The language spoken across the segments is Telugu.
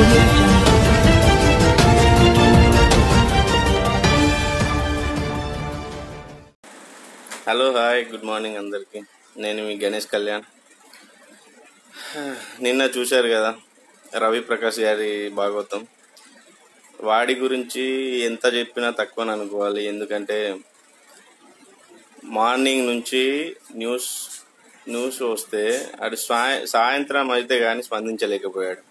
audio jungle. Hello hi good morning అందరికీ నేను మీ గణేష్ కళ్యాణ్ నిన్న చూశారు కదా రవి ప్రకాష్ గారి భాగవతం వాడి గురించి ఎంత చెప్పినా తక్కువ అనుకోవాలి ఎందుకంటే మార్నింగ్ నుంచి న్యూస్ న్యూస్ వస్తే అటు సాయ సాయంత్రం అయితే కానీ స్పందించలేకపోయాడు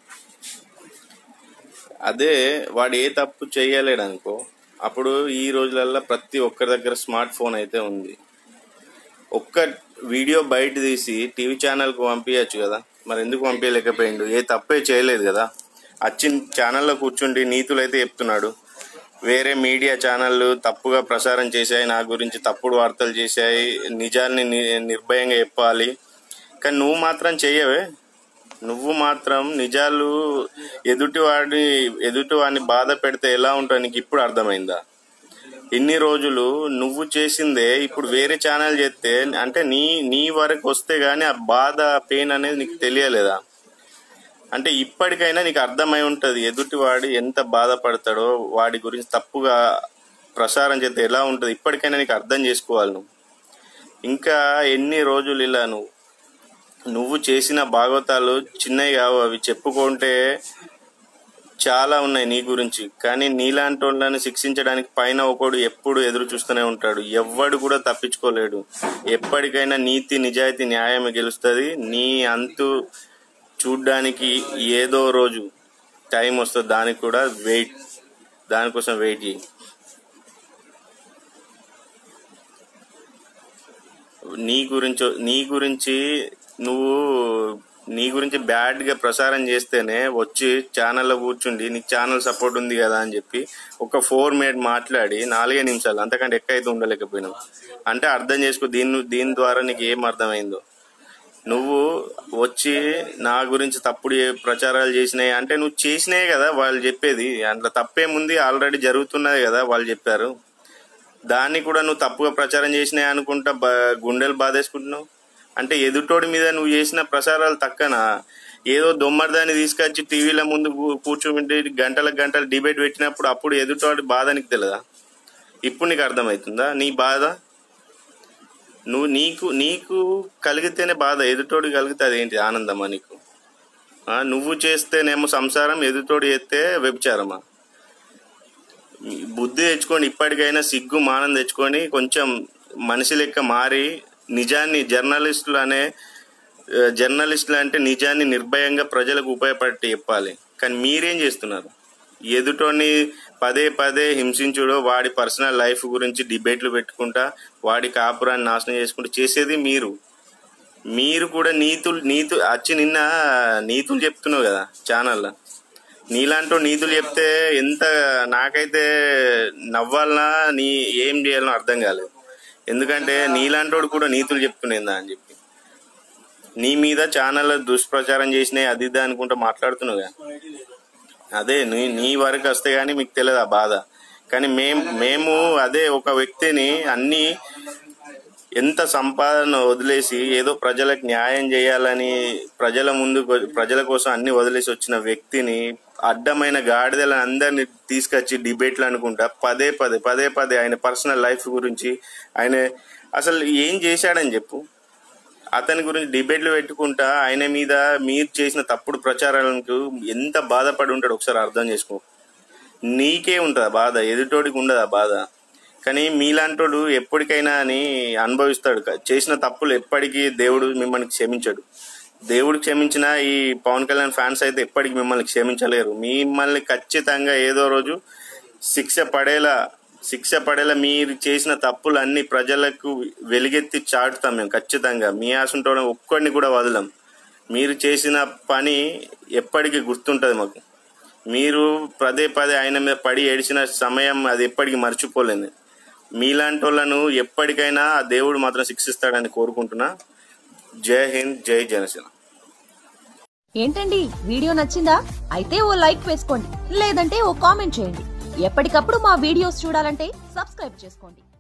అదే వాడు ఏ తప్పు చేయలేడు అనుకో అప్పుడు ఈ రోజులల్లో ప్రతి ఒక్కరి దగ్గర స్మార్ట్ ఫోన్ అయితే ఉంది ఒక్క వీడియో బయట తీసి టీవీ ఛానల్కి పంపించచ్చు కదా మరి ఎందుకు పంపించలేకపోయిండు ఏ తప్పే చేయలేదు కదా వచ్చిన ఛానల్లో కూర్చుండి నీతులు అయితే చెప్తున్నాడు వేరే మీడియా ఛానళ్ళు తప్పుగా ప్రసారం చేశాయి నా గురించి తప్పుడు వార్తలు చేశాయి నిజాన్ని ని- నిర్భయంగా చెప్పాలి కానీ నువ్వు మాత్రం చెయ్యవే నువ్వు మాత్రం నిజాలు ఎదుటివాడి ఎదుటివాడిని బాధ పెడితే ఎలా ఉంటుంది నీకు ఇప్పుడు అర్థమైందా ఇన్ని రోజులు నువ్వు చేసిందే ఇప్పుడు వేరే ఛానల్ చేస్తే అంటే నీ నీ వరకు వస్తే గానీ ఆ బాధ పెయిన్ అనేది నీకు తెలియలేదా అంటే ఇప్పటికైనా నీకు అర్థమై ఉంటది ఎదుటివాడు ఎంత బాధపడతాడో వాడి గురించి తప్పుగా ప్రసారం చేస్తే ఎలా ఉంటది ఇప్పటికైనా నీకు అర్థం చేసుకోవాలి నువ్వు ఇంకా ఎన్ని రోజులు ఇలా నువ్వు నువ్వు చేసిన భాగవతాలు చిన్నవి కావు అవి చెప్పుకుంటే చాలా ఉన్నాయి నీ గురించి కానీ నీలాంటి వాళ్ళని శిక్షించడానికి పైన ఒకడు ఎప్పుడు ఎదురు చూస్తూనే ఉంటాడు ఎవ్వడు కూడా తప్పించుకోలేడు ఎప్పటికైనా నీతి నిజాయితీ న్యాయం గెలుస్తుంది నీ అంతు చూడ్డానికి ఏదో రోజు టైం వస్తుంది దానికి కూడా వెయిట్ దానికోసం వెయిట్ చేయి నీ గురించి నీ గురించి నువ్వు నీ గురించి బ్యాడ్ గా ప్రసారం చేస్తేనే వచ్చి ఛానల్లో కూర్చుండి నీకు ఛానల్ సపోర్ట్ ఉంది కదా అని చెప్పి ఒక ఫోర్ మినిట్ మాట్లాడి నాలుగే నిమిషాలు అంతకంటే ఎక్కువైతే ఉండలేకపోయినావు అంటే అర్థం చేసుకో దీని దీని ద్వారా నీకు ఏం అర్థమైందో నువ్వు వచ్చి నా గురించి తప్పుడు ఏ ప్రచారాలు చేసినాయి అంటే నువ్వు చేసినాయి కదా వాళ్ళు చెప్పేది అందులో తప్పేముంది ఆల్రెడీ జరుగుతున్నది కదా వాళ్ళు చెప్పారు దాన్ని కూడా నువ్వు తప్పుగా ప్రచారం చేసినాయి అనుకుంటా బ- గుండెలు బాధేసుకుంటున్నావు అంటే ఎదుటోడి మీద నువ్వు చేసిన ప్రసారాలు తక్కన ఏదో దొమ్మరిదాన్ని తీసుకొచ్చి టీవీల ముందు కూ- కూర్చోబెట్టి గంటల గంటలు డిబేట్ పెట్టినప్పుడు అప్పుడు ఎదుటోడి బాధ నీకు తెలియదా ఇప్పుడు నీకు అర్థమవుతుందా నీ బాధ నువ్వు నీకు నీకు కలిగితేనే బాధ ఎదుటోడి కలిగితే అదేంటి ఆనందమా నీకు ఆ, నువ్వు చేస్తేనేమో సంసారం ఎదుటోడు చేస్తే వ్యభిచారమా బుద్ధి తెచ్చుకొని ఇప్పటికైనా సిగ్గు మానం తెచ్చుకొని కొంచెం మనిషి లెక్క మారి నిజాన్ని జర్నలిస్టులు అనే ఆ, జర్నలిస్టులు అంటే నిజాన్ని నిర్భయంగా ప్రజలకు ఉపయోగపడి చెప్పాలి కానీ మీరేం చేస్తున్నారు ఎదుటోని పదే పదే హింసించుడు వాడి పర్సనల్ లైఫ్ గురించి డిబేట్లు పెట్టుకుంటా వాడి కాపురాన్ని నాశనం చేసుకుంటూ చేసేది మీరు మీరు కూడా నీతులు నీతు వచ్చి నిన్న నీతులు చెప్తున్నావు కదా ఛానల్లో నీలాంటి నీతులు చెప్తే ఎంత నాకైతే నవ్వాలనా నీ ఏం చేయాలనో అర్థం కాలేదు ఎందుకంటే నీలాంటోడు కూడా నీతులు చెప్తుండేందా అని చెప్పి నీ మీద ఛానల్ దుష్ప్రచారం చేసినాయి అది ఇది అనుకుంటా మాట్లాడుతున్నావు కదా అదే నీ నీ వరకు వస్తే గానీ మీకు తెలియదు ఆ బాధ కానీ మేం మేము అదే ఒక వ్యక్తిని అన్ని ఎంత సంపాదన వదిలేసి ఏదో ప్రజలకు న్యాయం చేయాలని ప్రజల ముందు ప్రజల కోసం అన్ని వదిలేసి వచ్చిన వ్యక్తిని అడ్డమైన గాడిదలను అందరిని తీసుకొచ్చి డిబేట్లు అనుకుంటా పదే పదే పదే పదే ఆయన పర్సనల్ లైఫ్ గురించి ఆయన అసలు ఏం చేశాడని చెప్పు అతని గురించి డిబేట్లు పెట్టుకుంటా ఆయన మీద మీరు చేసిన తప్పుడు ప్రచారాలకు ఎంత బాధపడి ఉంటాడు ఒకసారి అర్థం చేసుకో నీకే ఉంటుంది ఆ బాధ ఎదుటోడికి ఉండదు ఆ బాధ కానీ మీలాంటోడు ఎప్పటికైనా అని అనుభవిస్తాడు చేసిన తప్పులు ఎప్పటికీ దేవుడు మిమ్మల్ని క్షమించడు దేవుడు క్షమించిన ఈ పవన్ కళ్యాణ్ ఫ్యాన్స్ అయితే ఎప్పటికీ మిమ్మల్ని క్షమించలేరు మిమ్మల్ని ఖచ్చితంగా ఏదో రోజు శిక్ష పడేలా శిక్ష పడేలా మీరు చేసిన తప్పులు అన్ని ప్రజలకు వెలుగెత్తి చాటుతాం మేము ఖచ్చితంగా మీ ఆశంటోడం ఒక్కడిని కూడా వదలం మీరు చేసిన పని ఎప్పటికీ గుర్తుంటది మాకు మీరు పదే పదే ఆయన మీద పడి ఏడిచిన సమయం అది ఎప్పటికీ మర్చిపోలేదు మీలాంటి వాళ్ళను ఎప్పటికైనా ఆ దేవుడు మాత్రం శిక్షిస్తాడని కోరుకుంటున్నా జై హింద్ జై జనసేన ఏంటండి వీడియో నచ్చిందా అయితే ఓ లైక్ వేసుకోండి లేదంటే ఓ కామెంట్ చేయండి ఎప్పటికప్పుడు మా వీడియోస్ చూడాలంటే సబ్స్క్రైబ్ చేసుకోండి